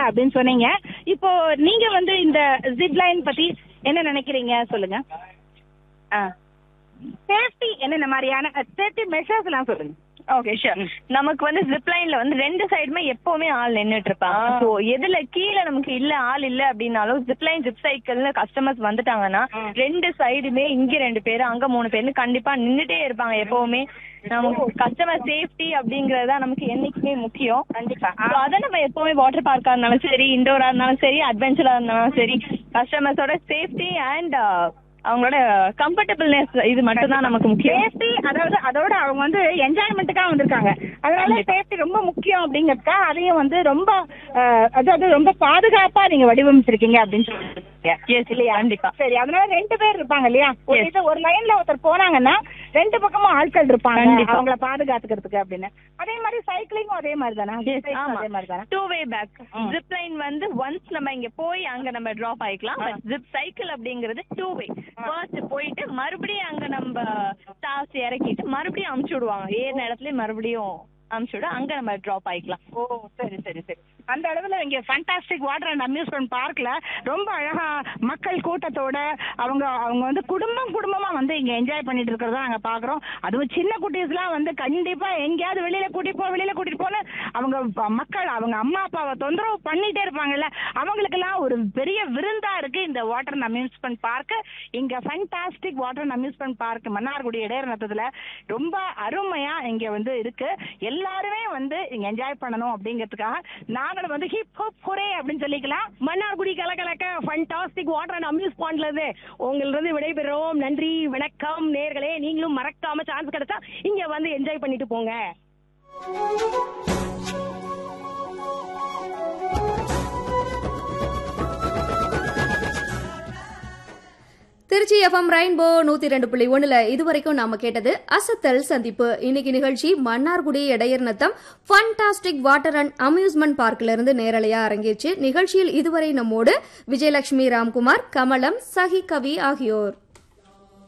அப்படின்னு சொன்னீங்க இப்போ நீங்க வந்து இந்த ஜிப் லைன் பத்தி என்ன நினைக்கிறீங்க சொல்லுங்க சேஃப்டி என்னென்ன மாதிரியான சேஃப்டி மெஷர்ஸ் எல்லாம் சொல்லுங்க ஓகே ஷூர் நமக்கு வந்து ஜிப் லைன்ல வந்து ரெண்டு சைடுமே எப்பவுமே ஆள் நின்னுட்டு இருப்பாங்க ஆ. ஸோ எதுல கீழே நமக்கு இல்ல ஆள் இல்ல அப்படின்னாலும் ஜிப் லைன் ஜிப் சைக்கிள்னு கஸ்டமர்ஸ் வந்துட்டாங்கன்னா ம். ரெண்டு சைடுமே இங்க ரெண்டு பேரு அங்க மூணு பேர்னு கண்டிப்பா நின்னுட்டே இருப்பாங்க எப்பவுமே நமக்கு கஸ்டமர் சேஃப்டி அப்படிங்கறது தான் நமக்கு என்னைக்குமே முக்கியம் கண்டிப்பா So, அதை நம்ம எப்பவுமே வாட்டர் பார்க்கா இருந்தாலும் சரி இண்டோரா இருந்தாலும் சரி அட்வென்ச்சரா இருந்தாலும் சரி கஸ்டமர்ஸோட சேஃப்டி அண்ட் அவங்களோட கம்ஃபர்டபுள்னஸ் இது மட்டும் தான் நமக்கு முக்கியம் சேஃப்டி அதாவது அதோட அவங்க வந்து என்ஜாய்மெண்ட்டுக்காக வந்திருக்காங்க அதனால கண்டிப்பா. சேஃப்டி ரொம்ப முக்கியம் அப்படிங்கறதுக்கா அதையும் வந்து ரொம்ப அஹ், அதாவது ரொம்ப பாதுகாப்பா நீங்க வடிவமைச்சிருக்கீங்க அப்படின்னு சொல்லிருக்கீங்க எஸ் இல்லையா கண்டிப்பா சரி அதனால ரெண்டு பேர் இருப்பாங்க இல்லையா ஒரு Yes. இது ஒரு லைன்ல ஒருத்தர் போனாங்கன்னா ரெண்டு பக்கமும் ஆட்கள் இருப்பாங்க கண்டிப்பா. அவங்கள பாதுகாத்துக்கிறதுக்கு அப்படின்னு அதே மாதிரி சைக்கிளிங்கும் அதே மாதிரி தானே ஆமா அதே மாதிரி தானே டூ வே பேக் ம். ஜிப் லைன் வந்து ஒன்ஸ் நம்ம இங்க போய் அங்க நம்ம டிராப் ஆயிக்கலாம் பட் ஜிப் சைக்கிள் அப்படிங்கிறது டூ வே ஃபர்ஸ்ட் போயிட்டு மறுபடியும் அங்க நம்ம ஸ்டார்ஸ் இறக்கிட்டு மறுபடியும் அமுச்சு விடுவாங்க ஏறின இடத்துல மறுபடியும் அமுச்சு விட அங்க நம்ம டிராப் ஆயிக்கலாம் ஓ சரி சரி சரி அந்த அளவுல இங்க ஃபண்டாஸ்டிக் வாட்டர் அண்ட் அம்யூஸ்மெண்ட் பார்க்ல ரொம்ப அழகா மக்கள் கூட்டத்தோட அவங்க அவங்க வந்து குடும்பம் குடும்பமா வந்து இங்க என்ஜாய் பண்ணிட்டு இருக்கிறத நாங்க பாக்குறோம் அதுவும் சின்ன குட்டீஸ்லாம் வந்து கண்டிப்பா எங்கேயாவது வெளியில கூட்டிட்டு போ வெளியில கூட்டிட்டு போன்னு அவங்க ப- மக்கள் அவங்க அம்மா அப்பாவை தொந்தரவு பண்ணிட்டே இருப்பாங்கல்ல அவங்களுக்கெல்லாம் ஒரு பெரிய விருந்தா இருக்கு இந்த வாட்டர் அண்ட் அம்யூஸ்மெண்ட் பார்க் இங்க fantastic water and amusement park Mannargudi Idaiyar ரொம்ப அருமையா இங்க வந்து இருக்கு எல்லாருமே வந்து இங்க என்ஜாய் பண்ணணும் அப்படிங்கிறதுக்காக நாங்களும் வந்து ஹிப் ஹாப் ஹொரே அப்படின்னு சொல்லிக்கலாம் மன்னார்குடி கலகலக்க ஃபண்டாஸ்டிக் வாட்டர் அண்ட் அம்யூஸ் பாயிண்ட்ல இருந்து உங்களிருந்து விடைபெறுவோம் நன்றி வணக்கம் நேர்களே நீங்களும் மறக்காம சான்ஸ் கிடைச்சா இங்க வந்து என்ஜாய் பண்ணிட்டு போங்க திருச்சி எஃப்எம் ரெயின்போ நூத்தி ரெண்டு புள்ளி ஒண்ணுல இதுவரைக்கும் நாம கேட்டது அசத்தல் சந்திப்பு இன்னைக்கு நிகழ்ச்சி Mannargudi Idaiyar Natham fantastic water and amusement பார்க்ல இருந்து நேரலையா அரங்கேற்று நிகழ்ச்சியில் இதுவரை நம்மோடு விஜயலட்சுமி ராம்குமார் கமலம் சஹி கவி ஆகியோர்